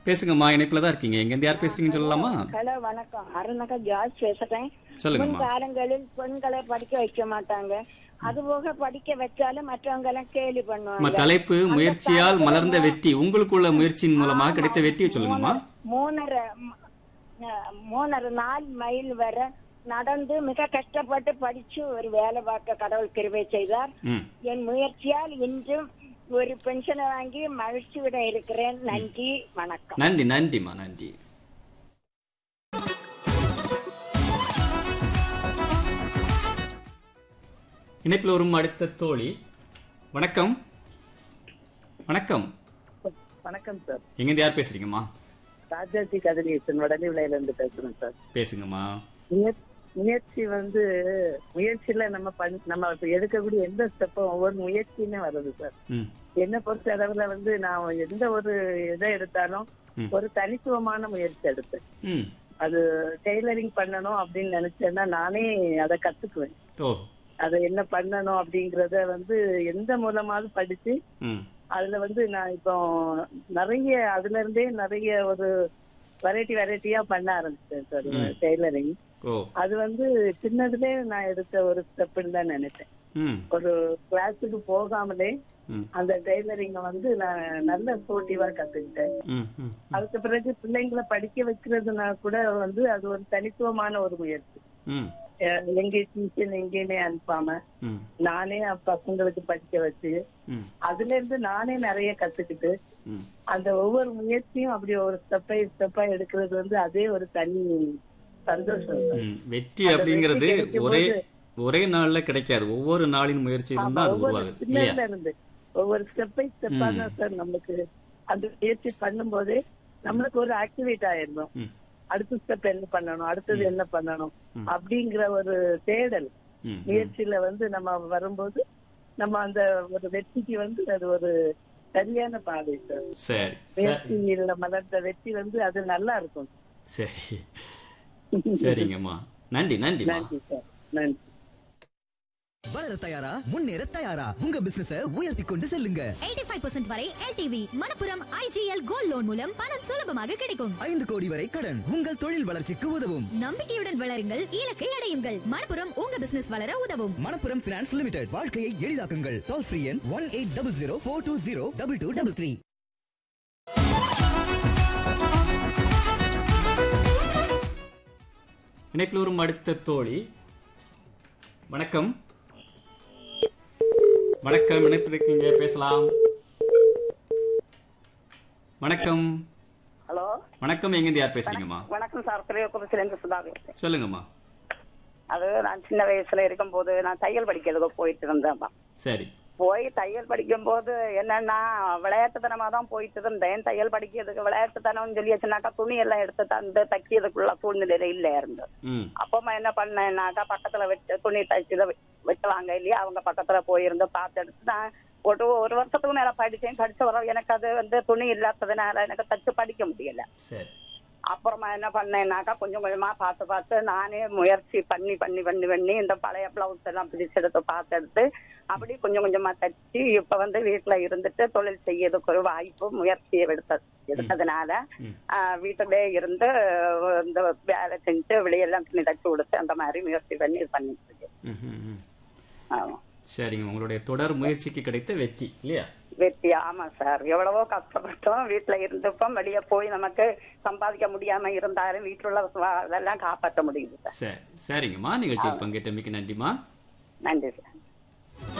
பேசுங்கம்மா இணைப்புல தான் இருக்கீங்க எங்க இருந்து யார் பேசுறீங்கன்னு சொல்லலாமா ஹலோ வணக்கம் அருணகா ஜார்ஜ் பேசுறேன் முன் சொல்லுங்கம்மா காலங்களில் பெண்களை படிக்க வைக்க மாட்டாங்க அது போக படிக்க வச்சாலும் மற்றவங்க எல்லாம் கேலி நம்ம பண்ணுவாங்க தலைப்பு முயற்சியால் மலர்ந்த வெற்றி உங்களுக்குள்ள முயற்சியின் மூலமா கிடைத்த வெற்றியை சொல்லுங்கம்மா மூணரை ம- அஹ், மூணரை நாலு மைல் வரை நடந்து மிக கஷ்டப்பட்டு படிச்சு ஒரு வேலை பார்க்க கடவுள் கிருபை செய்தார் ம் என் முயற்சியால் இன்றும் ஒரு பென்ஷனை வாங்கி மகிழ்ச்சியுடன் இருக்கிறேன் நன்றி வணக்கம் நன்றி நன்றிம்மா நன்றி இணைப்பில் வரும் அடுத்த தோழி வணக்கம் வணக்கம் வணக்கம் சார் எங்கேருந்து யார் பேசுறீங்கம்மா ராஜாஜி கதிரேசன் வடலிவிளையில இருந்து பேசுறேன் சார் பேசுங்கம்மா முயற்- முயற்சி வந்து முயற்சியில நம்ம பண்- நம்ம இப்ப எடுக்கக்கூடிய எந்த ஸ்டெப்பும் ஒவ்வொரு முயற்சியுமே வருது சார் ம் என்ன பொறுத்த அளவுல வந்து நான் எந்த ஒரு இதை எடுத்தாலும் ம். ஒரு தனித்துவமான முயற்சி எடுப்பேன் ம் அது டெய்லரிங் பண்ணணும் அப்படின்னு நினைச்சேன்னா நானே அதை கத்துக்குவேன் ஓ அதை என்ன பண்ணணும் அப்படிங்கறத வந்து எந்த மூலமாவது படிச்சு ம் அதுல வந்து நான் இப்போ நிறைய அதுல இருந்தே நிறைய ஒரு வெரைட்டி வெரைட்டியா பண்ண ஆரம்பிச்சேன் சார் டெய்லரிங் ஓ அது வந்து சின்னதுலே நான் எடுத்த ஒரு ஸ்டெப்னு தான் நினைச்சேன் ம் ஒரு கிளாஸுக்கு போகாமலே ம் அந்த டெய்லரிங்க வந்து நான் நல்ல ஸ்போர்ட்டிவா கத்துக்கிட்டேன் ம் ம் அதுக்கு பிறகு பிள்ளைங்களை படிக்க வைக்கிறதுனா கூட வந்து அது ஒரு தனித்துவமான ஒரு முயற்சி ம் அஹ் எங்க டியூஷன் எங்கேயுமே அனுப்பாம ம் நானே பசங்களுக்கு படிக்க வச்சு ம் அதுல இருந்து நானே நிறைய கத்துக்கிட்டு ம் அந்த ஒவ்வொரு முயற்சியும் அப்படி ஒரு ஸ்டெப்பை ஸ்டெப்பா எடுக்கிறது வந்து அதே ஒரு தனி சந்தோஷம் சார். ம். வெற்றி அப்படிங்கிறது வெற்றி கிடைக்கும் ஒரே போது- ஒரே நாள்ல கிடைக்காது ஒவ்வொரு நாளின் முயற்சியிலும் ஆமா, தான் அது ஒவ்வொரு உருவாகுது இல்லையா சின்னதுல இருந்து ஒவ்வொரு ஸ்டெப் பை ஸ்டெப்பா ம். தான் சார் நமக்கு அந்த முயற்சி பண்ணும்போதே நம்மளுக்கு ஒரு ஆக்டிவேட் ஆயிடும் ம் அடுத்த ஸ்டெப் என்ன பண்ணணும் அடுத்தது என்ன பண்ணணும் ம். அப்படிங்கிற ஒரு தேடல் ம் ம். முயற்சியில வந்து நம்ம வரும்போது நம்ம அந்த ஒரு வெற்றிக்கு வந்து அது ஒரு சரியான பாதை சார் சரி சரி முயற்சியில மலர்ந்த வெற்றி வந்து அது நல்லா இருக்கும் சரி சரிங்கம்மா நன்றி நன்றிம்மா நன்றி சார் நன்றி வளர தயாரா முன்னேற தயாரா உங்க பிசினஸ உயர்த்தி கொண்டு செல்லுங்க 85% வரை LTV Manappuram IGL gold loan மூலம் பணம் சுலபமாக கிடைக்கும் ஐந்து கோடி வரை கடன் உங்கள் தொழில் வளர்ச்சிக்கு உதவும் நம்பிக்கையுடன் வளருங்கள் இலக்கை அடையுங்கள் மணப்புரம் உங்க பிசினஸ் வளர உதவும் மணப்புரம் பினான்ஸ் லிமிடெட் வாழ்க்கையை எளிதாக்குங்கள் டோல் ஃப்ரீ எண் one eight double zero four two zero double two double three இணைப்பில் வரும் அடுத்த தோழி வணக்கம் வணக்கம் இணைப்பில் இருக்கீங்க பேசலாம் வணக்கம் ஹலோ வணக்கம் எங்கேருந்து யார் பேசுறீங்கம்மா வணக்கம் சார் திரையோகபுரத்துலேருந்து சுதா பேசுறேன் சொல்லுங்கம்மா அது நான் சின்ன வயசுல இருக்கும்போது நான் தையல் படிக்கிறதுக்கு போயிட்டு இருந்தேன் சரி போய் தையல் படிக்கும்போது என்னன்னா விளையாட்டுத்தனமா தான் போயிட்டு இருந்தேன் தையல் படிக்கிறதுக்கு விளையாட்டுத்தனம்னு சொல்லியாச்சுனாக்கா துணி எல்லாம் எடுத்து தந்து தைக்கிறதுக்குள்ள சூழ்நிலையில இல்ல இருந்து ம் அப்பமா என்ன பண்ணேன்னாக்கா பக்கத்துல வெட்டு துணி தைச்சு வெட்டுவாங்க இல்லையா அவங்க பக்கத்துல போயிருந்து பார்த்து எடுத்து நான் ஒரு ஒரு வருஷத்துக்கு மேல படிச்சேன் படிச்ச வர எனக்கு அது வந்து துணி இல்லாததுனால எனக்கு தச்சு படிக்க முடியல சரி அப்புறமா என்ன பண்ணேன்னாக்கா கொஞ்சம் கொஞ்சமா பார்த்து பார்த்து நானே முயற்சி பண்ணி பண்ணி பண்ணி பண்ணி இந்த பழைய பிளவுஸ் எல்லாம் பிரிச்செடுத்து பார்த்து எடுத்து அப்படி கொஞ்சம் கொஞ்சமா தச்சு இப்ப வந்து வீட்டுல இருந்துட்டு தொழில் செய்யறதுக்கு ஒரு வாய்ப்பு முயற்சியை எடுத்த எடுத்ததுனால ம். ஆஹ் வீட்டிலே இருந்து அஹ், இந்த வேலை செஞ்சு வெளியெல்லாம் துணி தச்சு கொடுத்து அந்த மாதிரி முயற்சி பண்ணி இது பண்ணிட்டு இருக்கேன் ம், ம், ம். ஆமா. சரிங்க உங்களுடைய தொடர் முயற்சிக்கு கிடைத்த வெற்றி இல்லையா வெற்றி ஆமா சார் எவ்வளவோ கஷ்டப்பட்டோம் வீட்டுல இருந்தப்போ வெளியே போய் நமக்கு சம்பாதிக்க முடியாம இருந்தாலும் வீட்டுல உள்ள வ- இதெல்லாம் காப்பாற்ற முடியுது சார் சரி சரிங்கம்மா நிகழ்ச்சியில் பங்கேற்றமைக்கு நன்றிம்மா நன்றி சார்